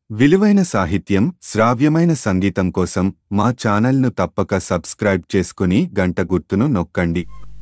విలువైన సాహిత్యం శ్రావ్యమైన సంగీతం కోసం మా ఛానల్ను తప్పక సబ్స్క్రైబ్ చేసుకుని గంట గుర్తును నొక్కండి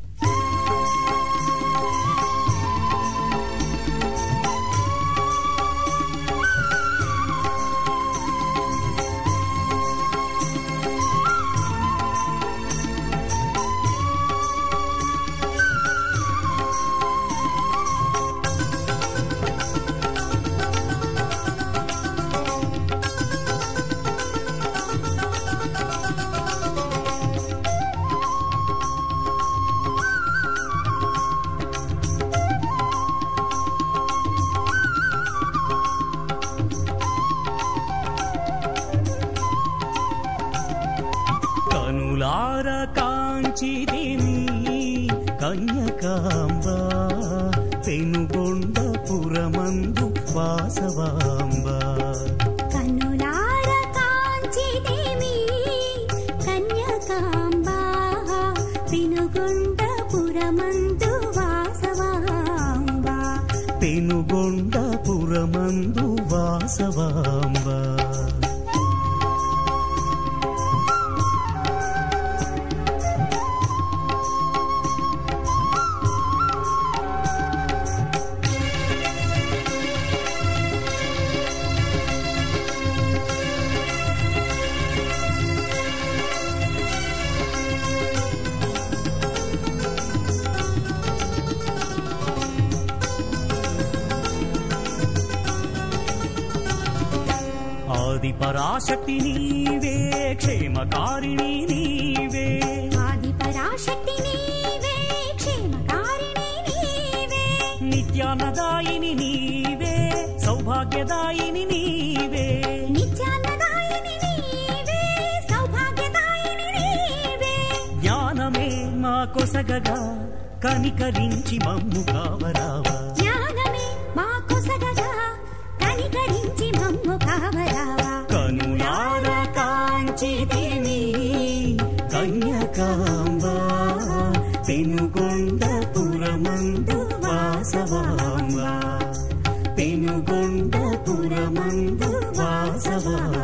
కనులార కాంచిదిని కన్యకాంబ పెనుగొండ పురమందు వాసవాంబ కన్నులార కాంచిదేమి కన్యకాంబ పెనుగొండ పురమందు వాసవాంబ పెనుగొండ పురమందు వాసవాంబ ఆది పరాశక్తి నీవే క్షేమకారిణి నీవే ఆది పరాశక్తి నీవే క్షేమకారిణి నీవే నిత్యానదాయిని నీవే సౌభాగ్యదాయిని నీవే నిత్యాన్నదాయిని నీవే సౌభాగ్యదాయిని నీవే జ్ఞానమే మా కొసగగా కనికరించి మమ్ము కావరావా జ్ఞానమే మా కొసగగా కనికరించి మమ్ము కావరావా కనులార కాంచితిని కన్యకాంబ పెనుగొండ పురమందు వాసవాంబ పెనుగొండ పురమందు వాసవాంబ